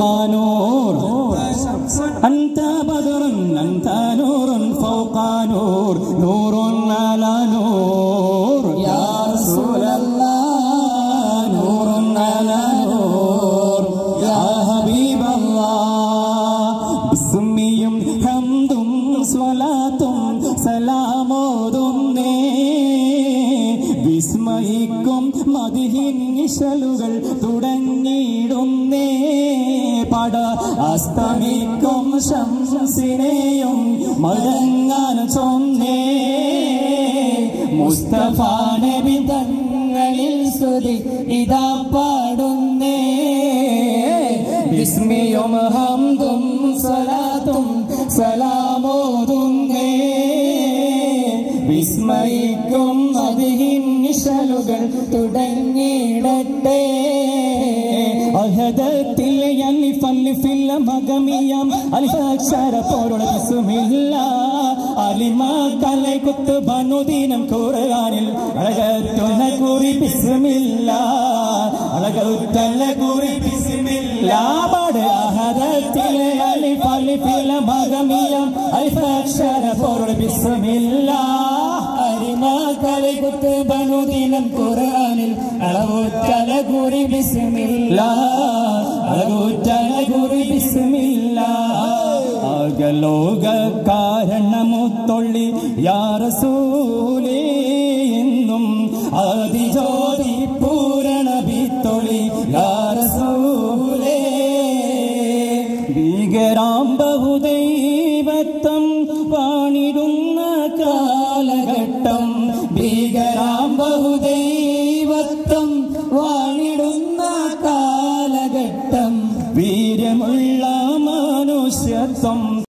نور أنت بدر أنت نور فوق نور نور على نور يا رسول الله نور على نور يا حبيب الله ബിസ്മിയും ഹംദും സ്വലാത്തും സലാമോതുന്നേ വിസ്മയിക്കും മതിഹിൻ നിശലുകൾ തുടങ്ങിയിടുന്നേ പട അസ്തമിക്കും ശംസിനെയും മടങ്ങാൻ ചൊന്നേ മുസ്തഫ നബി തങ്ങളിൽ സ്തുതി ഇതാ പാടുന്നേ വിസ്മയും ഹംദും സലാത്തും സലാമോതുന്നേ വിസ്മയിക്കും അതിഹിൻ നിശലുകൾ തുടങ്ങിയിടട്ടെ അഹദത്തിലെ അലിഫല്ലിഫില്ല മകമിയം അലിഫക്ഷര പോലുള്ള ബിസ്മില്ല അലിമ കலை കുത്ത് ബനുദീനം ഖുർആനിൽ അഴകത്തുന്ന കുറി ബിസ്മില്ല അഴകത്തുന്ന കുറി ബിസ്മില്ല പാട് അഹദത്തിലെ അലിഫല്ലിഫില്ല മകമിയം അലിഫക്ഷര പോലുള്ള ബിസ്മില്ല അരിമ കலை കുത്ത് ബനുദീനം ഖുർആനിൽ അളവുറ്റല കുറി ബിസ്മില്ല അളവുറ്റല കുറി ബിസ്മില്ല ആകലോക കാരണമുത്തൊള്ളി യാറസൂലേ എന്നും ആദിജ്യോതി പൂരണ ഭിത്തൊളി യാറസൂലേ ഭീകരാം ബഹുദൈവത്വം വാണിടുന്ന കാലഘട്ടം ഭീകരാം ബഹുദൈവത്വം വാണിടുന്ന കാലഘട്ടം വീര്യമുള്ള മനുഷ്യത്വം